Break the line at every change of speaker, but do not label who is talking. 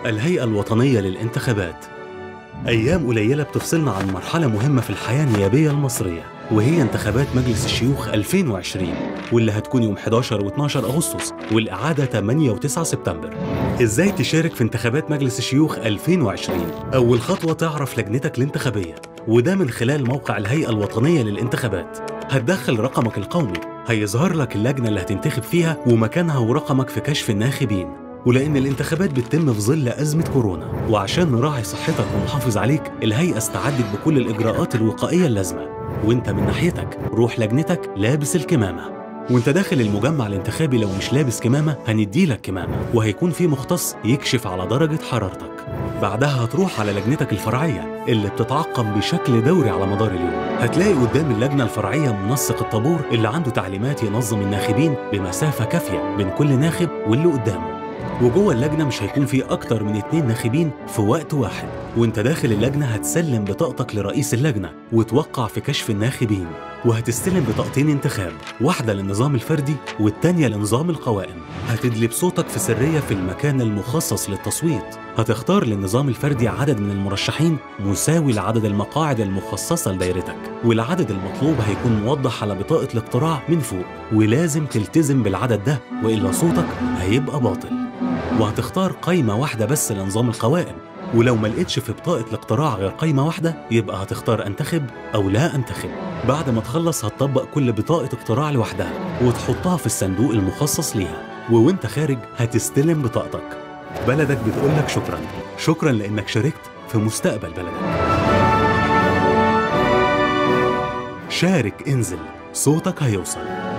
الهيئة الوطنية للانتخابات أيام قليلة بتفصلنا عن مرحلة مهمة في الحياة النيابية المصرية وهي انتخابات مجلس الشيوخ 2020 واللي هتكون يوم 11 و12 أغسطس والإعادة 8 و9 سبتمبر إزاي تشارك في انتخابات مجلس الشيوخ 2020 أول خطوة تعرف لجنتك الانتخابية وده من خلال موقع الهيئة الوطنية للانتخابات هتدخل رقمك القومي هيظهر لك اللجنة اللي هتنتخب فيها ومكانها ورقمك في كشف الناخبين ولأن الانتخابات بتتم في ظل أزمة كورونا وعشان نراعي صحتك ونحافظ عليك الهيئة استعدت بكل الإجراءات الوقائية اللازمة وانت من ناحيتك روح لجنتك لابس الكمامة وانت داخل المجمع الانتخابي لو مش لابس كمامة هنديلك كمامة وهيكون في مختص يكشف على درجة حرارتك بعدها هتروح على لجنتك الفرعية اللي بتتعقم بشكل دوري على مدار اليوم هتلاقي قدام اللجنة الفرعية منسق الطابور اللي عنده تعليمات ينظم الناخبين بمسافة كافية بين كل ناخب واللي قدامه وجوه اللجنة مش هيكون في أكتر من اتنين ناخبين في وقت واحد وانت داخل اللجنة هتسلم بطاقتك لرئيس اللجنة وتوقع في كشف الناخبين وهتستلم بطاقتين انتخاب واحدة للنظام الفردي والتانية لنظام القوائم هتدلي بصوتك في سرية في المكان المخصص للتصويت هتختار للنظام الفردي عدد من المرشحين مساوي لعدد المقاعد المخصصة لدايرتك والعدد المطلوب هيكون موضح على بطاقة الاقتراع من فوق ولازم تلتزم بالعدد ده وإلا صوتك هيبقى باطل وهتختار قايمة واحدة بس لنظام القوائم ولو ما لقيتش في بطاقة الاقتراع غير قايمة واحدة يبقى هتختار انتخب أو لا انتخب بعد ما تخلص هتطبق كل بطاقة اقتراع لوحدها وتحطها في الصندوق المخصص ليها ووانت خارج هتستلم بطاقتك بلدك بتقولك شكرا شكرا لأنك شاركت في مستقبل بلدك شارك انزل صوتك هيوصل